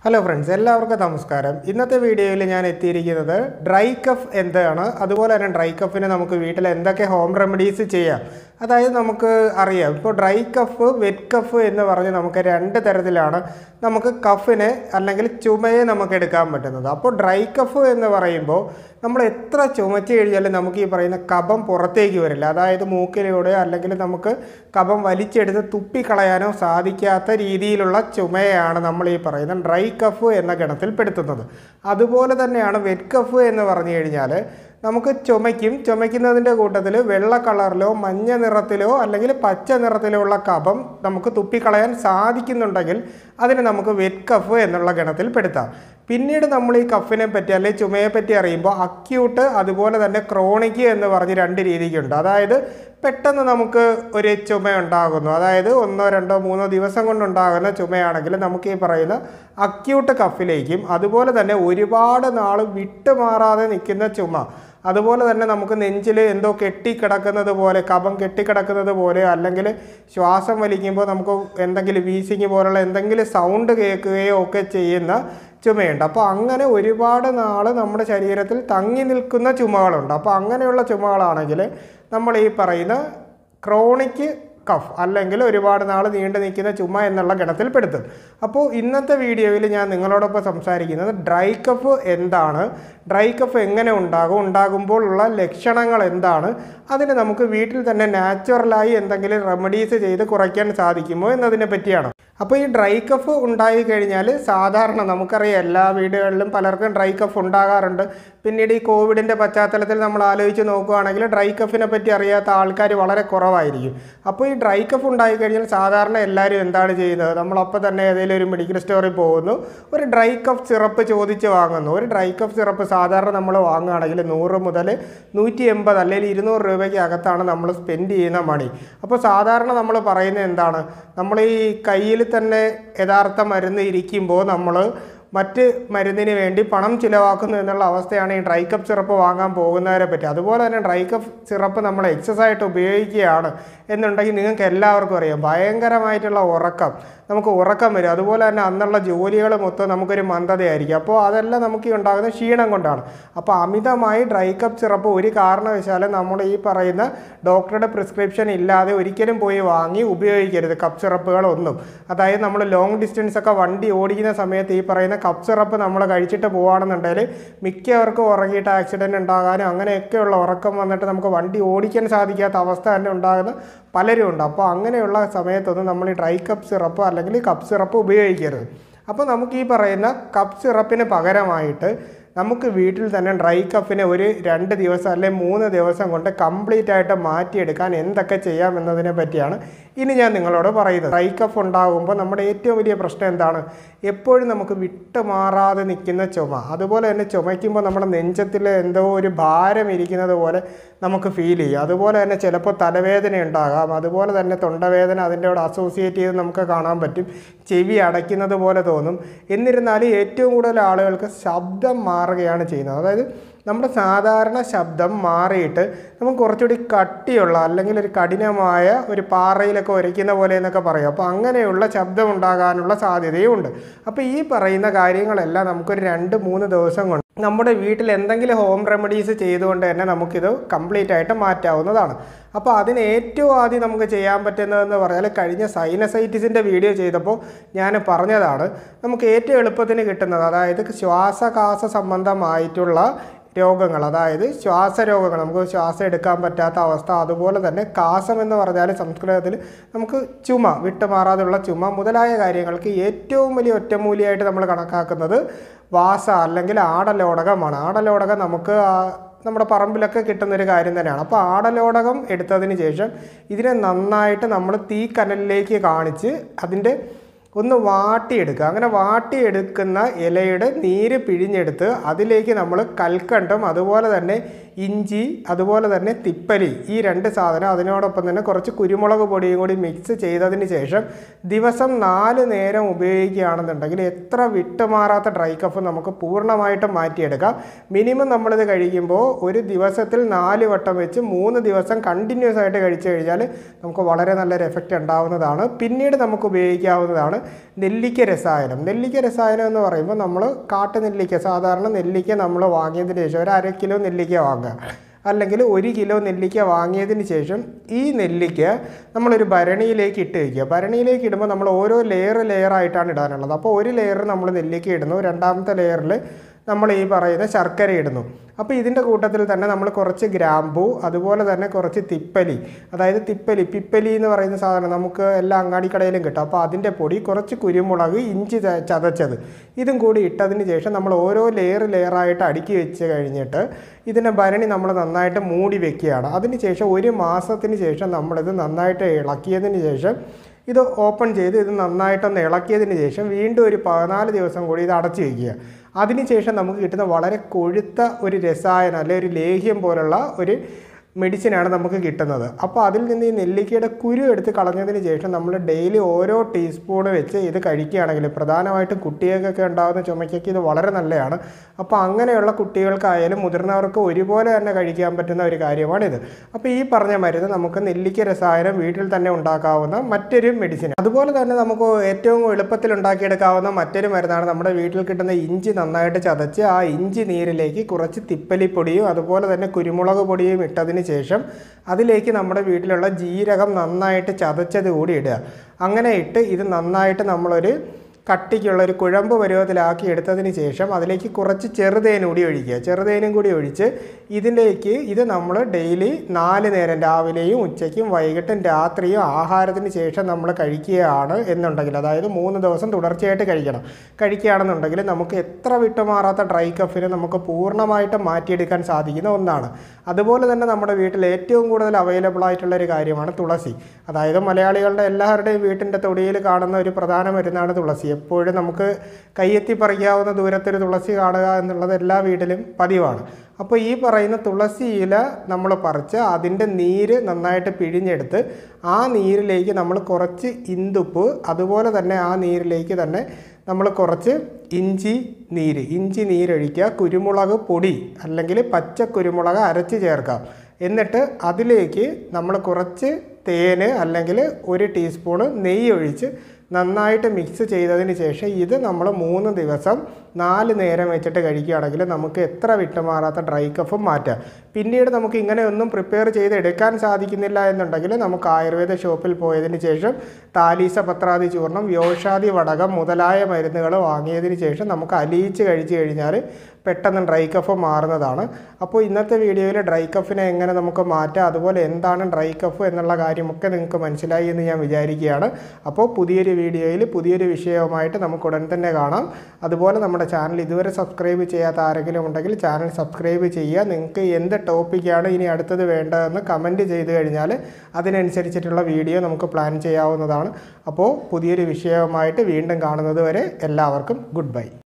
hello friends എല്ലാവർക്കും നമസ്കാരം ഇന്നത്തെ വീഡിയോയിൽ ഞാൻ എത്തിയിരിക്കുന്നത് ഡ്രൈ കഫ് എന്താണ് അതുപോലെ തന്നെ ഡ്രൈ കഫിന് നമുക്ക് വീട്ടിൽ എന്തൊക്കെ ഹോം റെമഡീസ് ചെയ്യാം അതായത് നമുക്ക് അറിയാം ഇപ്പോൾ ഡ്രൈ കഫ് വെറ്റ് കഫ് എന്ന് പറഞ്ഞ് നമുക്ക് രണ്ട് തരത്തിലാണ് നമുക്ക് കഫിനെ അല്ലെങ്കിൽ ചുമയെ നമുക്ക് എടുക്കാൻ പറ്റുന്നത് അപ്പോൾ ഡ്രൈ കഫ് എന്ന് പറയുമ്പോൾ നമ്മൾ എത്ര ചുമച്ച് കഴിഞ്ഞാലും നമുക്ക് ഈ പറയുന്ന കഫം പുറത്തേക്ക് വരില്ല അതായത് മൂക്കിലൂടെയോ അല്ലെങ്കിൽ നമുക്ക് കഫം വലിച്ചെടുത്ത് തുപ്പിക്കളയാനോ സാധിക്കാത്ത രീതിയിലുള്ള ചുമയാണ് നമ്മൾ ഈ പറയുന്ന ഡ്രൈ കഫ് എന്ന ഗണത്തിൽ പെടുത്തുന്നത് അതുപോലെ തന്നെയാണ് വെറ്റ് കഫ് എന്ന് പറഞ്ഞു കഴിഞ്ഞാൽ നമുക്ക് ചുമയ്ക്കും ചുമയ്ക്കുന്നതിൻ്റെ കൂട്ടത്തിൽ വെള്ള കളറിലോ മഞ്ഞ നിറത്തിലോ അല്ലെങ്കിൽ പച്ച നിറത്തിലോ ഉള്ള കഫം നമുക്ക് തുപ്പിക്കളയാൻ സാധിക്കുന്നുണ്ടെങ്കിൽ അതിനെ നമുക്ക് വെറ്റ് കഫ് എന്നുള്ള ഗണത്തിൽ പെടുത്താം പിന്നീട് നമ്മൾ ഈ കഫിനെ പറ്റി അല്ലെങ്കിൽ ചുമയെ പറ്റി അറിയുമ്പോൾ അക്യൂട്ട് അതുപോലെ തന്നെ ക്രോണിക് എന്ന് പറഞ്ഞ് രണ്ട് രീതിക്കുണ്ട് അതായത് പെട്ടെന്ന് നമുക്ക് ഒരു ചുമ ഉണ്ടാകുന്നു അതായത് ഒന്നോ രണ്ടോ മൂന്നോ ദിവസം കൊണ്ടുണ്ടാകുന്ന ചുമയാണെങ്കിൽ നമുക്ക് ഈ പറയുന്ന അക്യൂട്ട് കഫിലേക്കും അതുപോലെ തന്നെ ഒരുപാട് നാൾ വിട്ടുമാറാതെ നിൽക്കുന്ന ചുമ അതുപോലെ തന്നെ നമുക്ക് നെഞ്ചിൽ എന്തോ കെട്ടിക്കിടക്കുന്നത് പോലെ കഫം കെട്ടിക്കിടക്കുന്നത് പോലെ അല്ലെങ്കിൽ ശ്വാസം വലിക്കുമ്പോൾ നമുക്ക് എന്തെങ്കിലും വീസിങ് പോലുള്ള എന്തെങ്കിലും സൗണ്ട് കേൾക്കുകയോ ഒക്കെ ചെയ്യുന്ന ചുമയുണ്ട് അപ്പോൾ അങ്ങനെ ഒരുപാട് നാൾ നമ്മുടെ ശരീരത്തിൽ തങ്ങി നിൽക്കുന്ന ചുമകളുണ്ട് അപ്പോൾ അങ്ങനെയുള്ള ചുമകളാണെങ്കിൽ നമ്മൾ ഈ പറയുന്ന ക്രോണിക് കഫ് അല്ലെങ്കിൽ ഒരുപാട് നാൾ നീണ്ടു നിൽക്കുന്ന ചുമ എന്നുള്ള ഗണത്തിൽ പെടുത്തും അപ്പോൾ ഇന്നത്തെ വീഡിയോയിൽ ഞാൻ നിങ്ങളോടൊപ്പം സംസാരിക്കുന്നത് ഡ്രൈ കഫ് എന്താണ് ഡ്രൈ കഫ് എങ്ങനെ ഉണ്ടാകും ഉണ്ടാകുമ്പോൾ ഉള്ള ലക്ഷണങ്ങൾ എന്താണ് അതിന് നമുക്ക് വീട്ടിൽ തന്നെ നാച്ചുറലായി എന്തെങ്കിലും റെമഡീസ് ചെയ്ത് കുറയ്ക്കാൻ സാധിക്കുമോ എന്നതിനെ പറ്റിയാണ് അപ്പോൾ ഈ ഡ്രൈ കഫ് ഉണ്ടായി കഴിഞ്ഞാൽ സാധാരണ നമുക്കറിയാം എല്ലാ വീടുകളിലും പലർക്കും ഡ്രൈ കഫ് ഉണ്ടാകാറുണ്ട് പിന്നീട് ഈ കോവിഡിൻ്റെ പശ്ചാത്തലത്തിൽ നമ്മൾ ആലോചിച്ച് നോക്കുകയാണെങ്കിൽ ഡ്രൈ കഫിനെ പറ്റി അറിയാത്ത ആൾക്കാർ വളരെ കുറവായിരിക്കും അപ്പോൾ ഈ ഡ്രൈ കഫ് ഉണ്ടായി കഴിഞ്ഞാൽ സാധാരണ എല്ലാവരും എന്താണ് ചെയ്യുന്നത് നമ്മളപ്പോൾ തന്നെ ഏതെങ്കിലും ഒരു മെഡിക്കൽ സ്റ്റോറിൽ പോകുന്നു ഒരു ഡ്രൈ കഫ് സിറപ്പ് ചോദിച്ച് വാങ്ങുന്നു ഒരു ഡ്രൈ കഫ് സിറപ്പ് സാധാരണ നമ്മൾ വാങ്ങുകയാണെങ്കിൽ നൂറ് മുതൽ നൂറ്റി എൺപത് അല്ലെങ്കിൽ ഇരുന്നൂറ് രൂപയ്ക്ക് അകത്താണ് നമ്മൾ സ്പെൻഡ് ചെയ്യുന്ന മണി അപ്പോൾ സാധാരണ നമ്മൾ പറയുന്നത് എന്താണ് നമ്മൾ ഈ കയ്യിൽ തന്നെ യഥാർത്ഥ മരുന്ന് ഇരിക്കുമ്പോൾ നമ്മൾ മറ്റ് മരുന്നിന് വേണ്ടി പണം ചിലവാക്കുന്നു എന്നുള്ള അവസ്ഥയാണ് ഈ ഡ്രൈ കപ്പ് സിറപ്പ് വാങ്ങാൻ പോകുന്നവരെ പറ്റി അതുപോലെ തന്നെ ഡ്രൈ കപ്പ് സിറപ്പ് നമ്മൾ എക്സസ് ആയിട്ട് ഉപയോഗിക്കുകയാണ് എന്നുണ്ടെങ്കിൽ നിങ്ങൾക്ക് എല്ലാവർക്കും അറിയാം ഭയങ്കരമായിട്ടുള്ള ഉറക്കം നമുക്ക് ഉറക്കം വരും അതുപോലെ തന്നെ അന്നുള്ള ജോലികൾ മൊത്തം നമുക്കൊരു മന്ദതയായിരിക്കും അപ്പോൾ അതെല്ലാം നമുക്ക് ഈ ഉണ്ടാകുന്ന ക്ഷീണം കൊണ്ടാണ് അപ്പോൾ അമിതമായി ഡ്രൈ കപ്പ് സിറപ്പ് ഒരു കാരണവശാലും നമ്മൾ ഈ പറയുന്ന ഡോക്ടറുടെ പ്രിസ്ക്രിപ്ഷൻ ഇല്ലാതെ ഒരിക്കലും പോയി വാങ്ങി ഉപയോഗിക്കരുത് കപ്പ് സിറപ്പുകളൊന്നും അതായത് നമ്മൾ ലോങ് ഡിസ്റ്റൻസ് ഒക്കെ വണ്ടി ഓടിക്കുന്ന സമയത്ത് ഈ പറയുന്ന കപ്പ് സിറപ്പ് നമ്മൾ കഴിച്ചിട്ട് പോവുകയാണെന്നുണ്ടെങ്കിൽ മിക്കവർക്കും ഉറങ്ങിയിട്ട് ആക്സിഡൻറ്റ് ഉണ്ടാകാനും അങ്ങനെയൊക്കെയുള്ള ഉറക്കം വന്നിട്ട് നമുക്ക് വണ്ടി ഓടിക്കാൻ സാധിക്കാത്ത അവസ്ഥ തന്നെ ഉണ്ടാകുന്ന പലരും ഉണ്ട് അപ്പോൾ അങ്ങനെയുള്ള സമയത്തൊന്നും നമ്മൾ ഈ ഡ്രൈ കപ്പ് സിറപ്പ് അല്ലെങ്കിൽ കപ്പ് സിറപ്പ് ഉപയോഗിക്കരുത് അപ്പോൾ നമുക്ക് ഈ പറയുന്ന കപ്പ് സിറപ്പിന് പകരമായിട്ട് നമുക്ക് വീട്ടിൽ തന്നെ ഡ്രൈ കഫിനെ ഒരു രണ്ട് ദിവസം അല്ലെങ്കിൽ മൂന്ന് ദിവസം കൊണ്ട് കംപ്ലീറ്റ് ആയിട്ട് മാറ്റിയെടുക്കാൻ എന്തൊക്കെ ചെയ്യാം എന്നതിനെ പറ്റിയാണ് ഇനി ഞാൻ നിങ്ങളോട് പറയുന്നത് ഡ്രൈ കഫ് ഉണ്ടാകുമ്പോൾ നമ്മുടെ ഏറ്റവും വലിയ പ്രശ്നം എന്താണ് എപ്പോഴും നമുക്ക് വിട്ടുമാറാതെ നിൽക്കുന്ന ചുമ അതുപോലെ തന്നെ ചുമയ്ക്കുമ്പോൾ നമ്മുടെ നെഞ്ചത്തിൽ എന്തോ ഒരു ഭാരം ഇരിക്കുന്നത് പോലെ നമുക്ക് ഫീൽ ചെയ്യും അതുപോലെ തന്നെ ചിലപ്പോൾ തലവേദന ഉണ്ടാകാം അതുപോലെ തന്നെ തൊണ്ടവേദന അതിൻ്റെ കൂടെ അസോസിയേറ്റ് ചെയ്ത് നമുക്ക് കാണാൻ പറ്റും ചെവി അടയ്ക്കുന്നത് പോലെ തോന്നും എന്നിരുന്നാലും ഏറ്റവും കൂടുതൽ ആളുകൾക്ക് ശബ്ദം മാറുകയാണ് ചെയ്യുന്നത് അതായത് നമ്മുടെ സാധാരണ ശബ്ദം മാറിയിട്ട് നമുക്ക് കുറച്ചുകൂടി കട്ടിയുള്ള അല്ലെങ്കിൽ ഒരു കഠിനമായ ഒരു പാറയിലൊക്കെ ഉരയ്ക്കുന്ന പോലെ എന്നൊക്കെ പറയും അപ്പോൾ അങ്ങനെയുള്ള ശബ്ദം ഉണ്ടാകാനുള്ള സാധ്യതയുമുണ്ട് അപ്പോൾ ഈ പറയുന്ന കാര്യങ്ങളെല്ലാം നമുക്കൊരു രണ്ട് മൂന്ന് ദിവസം കൊണ്ട് നമ്മുടെ വീട്ടിൽ എന്തെങ്കിലും ഹോം റെമഡീസ് ചെയ്തുകൊണ്ട് തന്നെ നമുക്കിത് കംപ്ലീറ്റ് ആയിട്ട് മാറ്റാവുന്നതാണ് അപ്പോൾ അതിന് ഏറ്റവും ആദ്യം നമുക്ക് ചെയ്യാൻ പറ്റുന്നതെന്ന് പറഞ്ഞാൽ കഴിഞ്ഞ സൈനസൈറ്റിസിൻ്റെ വീഡിയോ ചെയ്തപ്പോൾ ഞാൻ പറഞ്ഞതാണ് നമുക്ക് ഏറ്റവും എളുപ്പത്തിന് കിട്ടുന്നത് അതായത് ശ്വാസകാസ സംബന്ധമായിട്ടുള്ള രോഗങ്ങൾ അതായത് ശ്വാസരോഗങ്ങൾ നമുക്ക് ശ്വാസം എടുക്കാൻ പറ്റാത്ത അവസ്ഥ അതുപോലെ തന്നെ കാസം എന്ന് പറഞ്ഞാൽ സംസ്കൃതത്തിൽ നമുക്ക് ചുമ വിട്ടുമാറാതെയുള്ള ചുമ മുതലായ കാര്യങ്ങൾക്ക് ഏറ്റവും വലിയ ഒറ്റമൂലിയായിട്ട് നമ്മൾ കണക്കാക്കുന്നത് വാസ അല്ലെങ്കിൽ ആടലോടകമാണ് ആടലോടകം നമുക്ക് ആ നമ്മുടെ പറമ്പിലൊക്കെ കിട്ടുന്നൊരു കാര്യം തന്നെയാണ് അപ്പോൾ ആടലോടകം എടുത്തതിന് ശേഷം ഇതിനെ നന്നായിട്ട് നമ്മൾ തീ കനലിലേക്ക് കാണിച്ച് അതിൻ്റെ ഒന്ന് വാട്ടിയെടുക്കുക അങ്ങനെ വാട്ടിയെടുക്കുന്ന ഇലയുടെ നീര് പിഴിഞ്ഞെടുത്ത് അതിലേക്ക് നമ്മൾ കൽക്കണ്ടം അതുപോലെ തന്നെ ഇഞ്ചി അതുപോലെ തന്നെ തിപ്പലി ഈ രണ്ട് സാധനം അതിനോടൊപ്പം തന്നെ കുറച്ച് കുരുമുളക് പൊടിയും കൂടി മിക്സ് ചെയ്തതിന് ശേഷം ദിവസം നാല് നേരം ഉപയോഗിക്കുകയാണെന്നുണ്ടെങ്കിൽ എത്ര വിട്ടുമാറാത്ത ഡ്രൈ കഫ് നമുക്ക് പൂർണ്ണമായിട്ടും മാറ്റിയെടുക്കാം മിനിമം നമ്മളിത് കഴിക്കുമ്പോൾ ഒരു ദിവസത്തിൽ നാല് വട്ടം വെച്ച് മൂന്ന് ദിവസം കണ്ടിന്യൂസ് ആയിട്ട് കഴിച്ചു കഴിഞ്ഞാൽ നമുക്ക് വളരെ നല്ലൊരു എഫക്റ്റ് ഉണ്ടാവുന്നതാണ് പിന്നീട് നമുക്ക് ഉപയോഗിക്കാവുന്നതാണ് നെല്ലിക്ക രസായനം നെല്ലിക്ക രസായനം എന്ന് പറയുമ്പോൾ നമ്മൾ കാട്ടു നെല്ലിക്ക സാധാരണ നെല്ലിക്ക നമ്മൾ വാങ്ങിയതിന് ശേഷം ഒരു അര കിലോ നെല്ലിക്ക വാങ്ങുക അല്ലെങ്കിൽ ഒരു കിലോ നെല്ലിക്ക വാങ്ങിയതിന് ശേഷം ഈ നെല്ലിക്ക നമ്മളൊരു ഭരണിയിലേക്ക് ഇട്ട് വയ്ക്കുക ഭരണിയിലേക്ക് ഇടുമ്പോൾ നമ്മൾ ഓരോ ലെയർ ലെയർ ആയിട്ടാണ് ഇടാനുള്ളത് അപ്പോൾ ഒരു ലെയർ നമ്മൾ നെല്ലിക്ക ഇടുന്നു രണ്ടാമത്തെ ലെയറിൽ നമ്മൾ ഈ പറയുന്ന ശർക്കര ഇടുന്നു അപ്പോൾ ഇതിൻ്റെ കൂട്ടത്തിൽ തന്നെ നമ്മൾ കുറച്ച് ഗ്രാമ്പു അതുപോലെ തന്നെ കുറച്ച് തിപ്പലി അതായത് തിപ്പലി പിപ്പലി എന്ന് പറയുന്ന സാധനം നമുക്ക് എല്ലാ അങ്ങാടിക്കടയിലും കിട്ടും അപ്പോൾ അതിൻ്റെ പൊടി കുറച്ച് കുരുമുളക് ഇഞ്ചി ച- ചതച്ചത് ഇതും കൂടി ഇട്ടതിന് ശേഷം നമ്മൾ ഓരോ ലെയർ ലെയറായിട്ട് അടുക്കി വെച്ച് കഴിഞ്ഞിട്ട് ഇതിനെ ഭരണി നമ്മൾ നന്നായിട്ട് മൂടി വെക്കുകയാണ് അതിന് ശേഷം ഒരു മാസത്തിന് ശേഷം നമ്മളിത് നന്നായിട്ട് ഇളക്കിയതിന് ശേഷം ഇത് ഓപ്പൺ ചെയ്ത് ഇത് നന്നായിട്ടൊന്ന് ഇളക്കിയതിന് ശേഷം വീണ്ടും ഒരു പതിനാല് ദിവസം കൂടി ഇത് അടച്ചു വയ്ക്കുക അതിനുശേഷം നമുക്ക് കിട്ടുന്ന വളരെ കൊഴുത്ത ഒരു രസായനം അല്ലെ ഒരു ലേഹ്യം പോലുള്ള ഒരു മെഡിസിനാണ് നമുക്ക് കിട്ടുന്നത് അപ്പോൾ അതിൽ നിന്ന് ഈ നെല്ലിക്കയുടെ കുരു എടുത്ത് കളഞ്ഞതിന് ശേഷം നമ്മൾ ഡെയിലി ഓരോ ടീസ്പൂൺ വെച്ച് ഇത് കഴിക്കുകയാണെങ്കിൽ പ്രധാനമായിട്ടും കുട്ടികൾക്കൊക്കെ ഉണ്ടാകുന്ന ചുമയ്ക്കൊക്കെ ഇത് വളരെ നല്ലതാണ് അപ്പോൾ അങ്ങനെയുള്ള കുട്ടികൾക്കായാലും മുതിർന്നവർക്ക് ഒരുപോലെ തന്നെ കഴിക്കാൻ പറ്റുന്ന ഒരു കാര്യമാണിത് അപ്പോൾ ഈ പറഞ്ഞ മരുന്ന് നമുക്ക് നെല്ലിക്ക രസായനം വീട്ടിൽ തന്നെ ഉണ്ടാക്കാവുന്ന മറ്റൊരു മെഡിസിൻ അതുപോലെ തന്നെ നമുക്ക് ഏറ്റവും എളുപ്പത്തിൽ ഉണ്ടാക്കിയെടുക്കാവുന്ന മറ്റൊരു മരുന്നാണ് നമ്മുടെ വീട്ടിൽ കിട്ടുന്ന ഇഞ്ചി നന്നായിട്ട് ചതച്ച് ആ ഇഞ്ചി നീരിലേക്ക് കുറച്ച് തിപ്പലിപ്പൊടിയും അതുപോലെ തന്നെ കുരുമുളക് പൊടിയും ഇട്ടതിന് ശേഷം അതിലേക്ക് നമ്മുടെ വീട്ടിലുള്ള ജീരകം നന്നായിട്ട് ചതച്ചത് കൂടി ഇടുക അങ്ങനെ ഇട്ട് ഇത് നന്നായിട്ട് നമ്മളൊരു കട്ടിക്കുള്ള ഒരു കുഴമ്പ് പരുവത്തിലാക്കി എടുത്തതിന് ശേഷം അതിലേക്ക് കുറച്ച് ചെറുതേൻ കൂടി ഒഴിക്കുക ചെറുതേനും കൂടി ഒഴിച്ച് ഇതിലേക്ക് ഇത് നമ്മൾ ഡെയിലി നാല് നേരം രാവിലെയും ഉച്ചയ്ക്കും വൈകിട്ടും രാത്രിയും ആഹാരത്തിന് ശേഷം നമ്മൾ കഴിക്കുകയാണ് എന്നുണ്ടെങ്കിൽ അതായത് മൂന്ന് ദിവസം തുടർച്ചയായിട്ട് കഴിക്കണം കഴിക്കുകയാണെന്നുണ്ടെങ്കിൽ നമുക്ക് എത്ര വിട്ടുമാറാത്ത ഡ്രൈ കഫിനെ നമുക്ക് പൂർണ്ണമായിട്ടും മാറ്റിയെടുക്കാൻ സാധിക്കുന്ന ഒന്നാണ് അതുപോലെ തന്നെ നമ്മുടെ വീട്ടിൽ ഏറ്റവും കൂടുതൽ അവൈലബിൾ ആയിട്ടുള്ള ഒരു കാര്യമാണ് തുളസി അതായത് മലയാളികളുടെ എല്ലാവരുടെയും വീട്ടിൻ്റെ തൊടിയിൽ കാണുന്ന ഒരു പ്രധാന മരുന്നാണ് തുളസി എപ്പോഴും നമുക്ക് കയ്യെത്തി പറിക്കാവുന്ന ദൂരത്തൊരു തുളസി കാണുക എന്നുള്ളത് എല്ലാ വീട്ടിലും പതിവാണ് അപ്പോൾ ഈ പറയുന്ന തുളസി ഇല നമ്മൾ പറിച്ച് അതിൻ്റെ നീര് നന്നായിട്ട് പിഴിഞ്ഞെടുത്ത് ആ നീരിലേക്ക് നമ്മൾ കുറച്ച് ഇന്ദുപ്പ് അതുപോലെ തന്നെ ആ നീരിലേക്ക് തന്നെ നമ്മൾ കുറച്ച് ഇഞ്ചി നീര് ഇഞ്ചി നീരൊഴിക്കുക കുരുമുളക് പൊടി അല്ലെങ്കിൽ പച്ച കുരുമുളക് അരച്ച് ചേർക്കാം എന്നിട്ട് അതിലേക്ക് നമ്മൾ കുറച്ച് തേന് അല്ലെങ്കിൽ ഒരു ടീസ്പൂണ് നെയ്യ് ഒഴിച്ച് നന്നായിട്ട് മിക്സ് ചെയ്തതിന് ശേഷം ഇത് നമ്മൾ മൂന്ന് ദിവസം നാല് നേരം വെച്ചിട്ട് കഴിക്കുകയാണെങ്കിൽ നമുക്ക് എത്ര വിട്ടുമാറാത്ത ഡ്രൈ കഫും മാറ്റാം പിന്നീട് നമുക്ക് ഇങ്ങനെയൊന്നും പ്രിപ്പയർ ചെയ്ത് എടുക്കാൻ സാധിക്കുന്നില്ല എന്നുണ്ടെങ്കിൽ നമുക്ക് ആയുർവേദ ഷോപ്പിൽ പോയതിന് ശേഷം താലീസ പത്രാതി ചൂർണം വ്യോഷാദി വടകം മുതലായ മരുന്നുകൾ വാങ്ങിയതിന് ശേഷം നമുക്ക് അലിയിച്ച് കഴിച്ചു കഴിഞ്ഞാൽ പെട്ടെന്ന് ഡ്രൈ കഫ് മാറുന്നതാണ് അപ്പോൾ ഇന്നത്തെ വീഡിയോയിൽ ഡ്രൈ കഫിനെ എങ്ങനെ നമുക്ക് മാറ്റാം അതുപോലെ എന്താണ് ഡ്രൈ കഫ് എന്നുള്ള കാര്യമൊക്കെ നിങ്ങൾക്ക് മനസ്സിലായി എന്ന് ഞാൻ വിചാരിക്കുകയാണ് അപ്പോൾ പുതിയൊരു വീഡിയോയിൽ പുതിയൊരു വിഷയവുമായിട്ട് നമുക്ക് ഉടൻ തന്നെ കാണാം അതുപോലെ നമ്മുടെ ചാനൽ ഇതുവരെ സബ്സ്ക്രൈബ് ചെയ്യാത്ത ആരെങ്കിലും ഉണ്ടെങ്കിൽ ചാനൽ സബ്സ്ക്രൈബ് ചെയ്യുക നിങ്ങൾക്ക് എന്ത് ടോപ്പിക്കാണ് ഇനി അടുത്തത് വേണ്ടതെന്ന് കമൻറ്റ് ചെയ്ത് കഴിഞ്ഞാൽ അതിനനുസരിച്ചിട്ടുള്ള വീഡിയോ നമുക്ക് പ്ലാൻ ചെയ്യാവുന്നതാണ് അപ്പോൾ പുതിയൊരു വിഷയവുമായിട്ട് വീണ്ടും കാണുന്നത് വരെ എല്ലാവർക്കും ഗുഡ് ബൈ